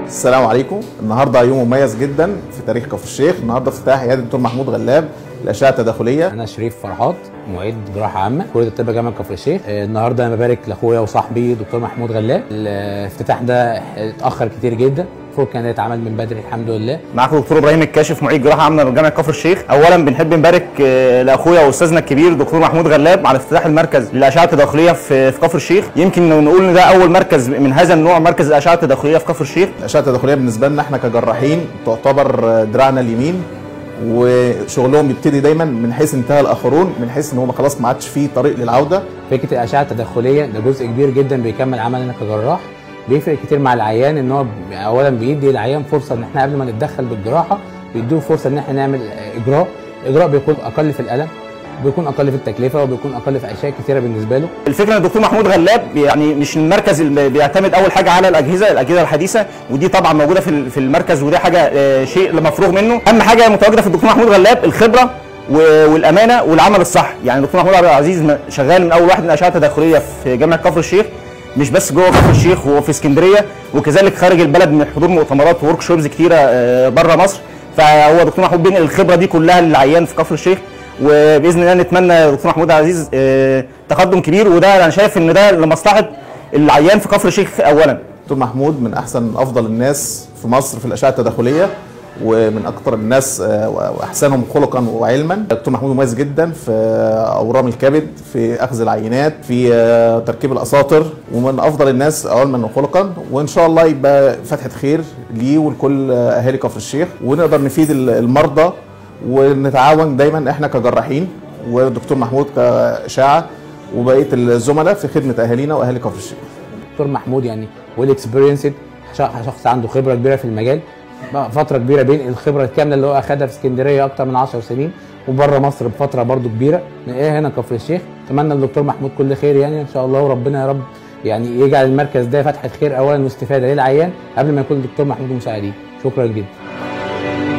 السلام عليكم النهارده يوم مميز جدا في تاريخ كفر الشيخ النهارده افتتاح عياده الدكتور محمود غلاب الاشعه التداخليه انا شريف فرحات معيد جراحه عامه كليه الطب جامعه كفر الشيخ آه، النهارده انا ببارك لاخويا وصاحبي دكتور محمود غلاب الافتتاح ده اتاخر كتير جدا المفروض كان يتعمل من بدري الحمد لله معاكم دكتور ابراهيم الكاشف معيد جراحه عامه بجامعه كفر الشيخ اولا بنحب نبارك آه، لاخويا واستاذنا الكبير دكتور محمود غلاب على افتتاح المركز للاشعه التداخليه في في كفر الشيخ يمكن نقول ان ده اول مركز من هذا النوع مركز الاشعه التداخليه في كفر الشيخ الاشعه التداخليه بالنسبه لنا احنا كجراحين تعتبر دراعنا اليمين وشغلهم بيبتدي دايما من حيث انتهى الاخرون من حيث ان هم خلاص ما عادش فيه طريق للعوده فكره الاشعه التداخليه ده جزء كبير جدا بيكمل عملنا كجراح بيفرق كتير مع العيان ان هو اولا بيدي العيان فرصه ان احنا قبل ما نتدخل بالجراحه بيدوه فرصه ان احنا نعمل اجراء اجراء بيكون اقل في الالم بيكون اقل في التكلفه وبيكون اقل في اشياء كتيره بالنسبه له الفكره ان الدكتور محمود غلاب يعني مش المركز اللي بيعتمد اول حاجه على الاجهزه الاجهزه الحديثه ودي طبعا موجوده في ال- في المركز ودي حاجه آه، شيء مفروغ منه اهم حاجه متواجده في الدكتور محمود غلاب الخبره و- والامانه والعمل الصح يعني الدكتور محمود عبد العزيز م- شغال من اول واحد من الاشعه التداخليه في جامعه كفر الشيخ مش بس جوه كفر الشيخ وفي اسكندريه وكذلك خارج البلد من حضور مؤتمرات وورك شوبز كتيره بره مصر فهو دكتور محمود بينقل الخبره دي كلها للعيان في كفر الشيخ وباذن الله نتمنى دكتور محمود عبد العزيز آه، تقدم كبير وده انا شايف ان ده لمصلحه العيان في كفر الشيخ اولا دكتور محمود من احسن افضل الناس في مصر في الاشعه التداخليه ومن اكثر الناس آه، واحسنهم خلقا وعلما دكتور محمود مميز جدا في اورام الكبد في اخذ العينات في آه، تركيب الاساطر ومن افضل الناس علما وخلقا وان شاء الله يبقى فتحه خير ليه ولكل آه، اهالي كفر الشيخ ونقدر نفيد المرضى ونتعاون دايما احنا كجراحين ودكتور محمود كاشعه وبقيه الزملاء في خدمه اهالينا واهالي كفر الشيخ دكتور محمود يعني ويل اكسبيرينسد شخص عنده خبره كبيره في المجال بقى فتره كبيره بين الخبره الكامله اللي هو اخدها في اسكندريه اكتر من 10 سنين وبره مصر بفتره برضو كبيره ايه هنا كفر الشيخ اتمنى للدكتور محمود كل خير يعني ان شاء الله وربنا يا رب يعني يجعل المركز ده فتحه خير اولا واستفاده للعيان قبل ما يكون الدكتور محمود مساعدين شكرا جدا